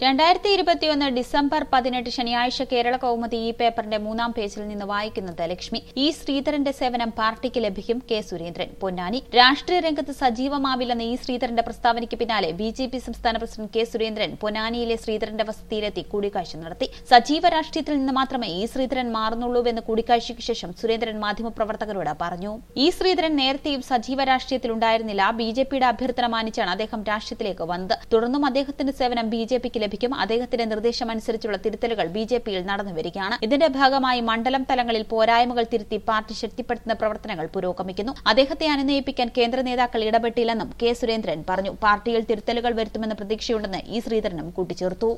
രണ്ടായിരത്തി ഇരുപത്തിയൊന്ന് ഡിസംബർ പതിനെട്ട് ശനിയാഴ്ച കേരള കൗമുദി ഈ പേപ്പറിന്റെ മൂന്നാം പേജിൽ നിന്ന് വായിക്കുന്നത് ലക്ഷ്മി ഇ ശ്രീധരന്റെ സേവനം പാർട്ടിക്ക് ലഭിക്കും കെ സുരേന്ദ്രൻ പൊന്നാനി രാഷ്ട്രീയ രംഗത്ത് സജീവമാവില്ലെന്ന ഇ ശ്രീധരന്റെ പ്രസ്താവനയ്ക്ക് പിന്നാലെ ബി ജെ പി സംസ്ഥാന പ്രസിഡന്റ് കെ സുരേന്ദ്രൻ പൊന്നാനിയിലെ ശ്രീധരന്റെ വസതിയിലെത്തി കൂടിക്കാഴ്ച നടത്തി സജീവ രാഷ്ട്രീയത്തിൽ നിന്ന് മാത്രമേ ഇ ശ്രീധരൻ മാറുന്നുള്ളൂവെന്ന് കൂടിക്കാഴ്ചയ്ക്ക് ശേഷം സുരേന്ദ്രൻ മാധ്യമപ്രവർത്തകരോട് പറഞ്ഞു ഇ ശ്രീധരൻ നേരത്തെയും സജീവ രാഷ്ട്രീയത്തിലുണ്ടായിരുന്നില്ല ബി ജെ പിയുടെ അഭ്യർത്ഥന മാനിച്ചാണ് അദ്ദേഹം രാഷ്ട്രീയത്തിലേക്ക് വന്നത് തുടർന്നും അദ്ദേഹത്തിന്റെ സേവനം ബി ജെ പിക്ക് ലഭിക്കും അദ്ദേഹത്തിന്റെ നിർദ്ദേശമനുസരിച്ചുള്ള തിരുത്തലുകൾ ബി ജെ പിയിൽ നടന്നുവരികയാണ് ഇതിന്റെ ഭാഗമായി മണ്ഡലം തലങ്ങളിൽ പോരായ്മകൾ തിരുത്തി പാർട്ടി ശക്തിപ്പെടുത്തുന്ന പ്രവർത്തനങ്ങൾ പുരോഗമിക്കുന്നു അദ്ദേഹത്തെ അനുനയിപ്പിക്കാൻ കേന്ദ്ര നേതാക്കൾ ഇടപെട്ടില്ലെന്നും കെ സുരേന്ദ്രൻ പറഞ്ഞു പാർട്ടിയിൽ തിരുത്തലുകൾ വരുത്തുമെന്ന് പ്രതീക്ഷയുണ്ടെന്ന് ഇ ശ്രീധരനും കൂട്ടിച്ചേർത്തു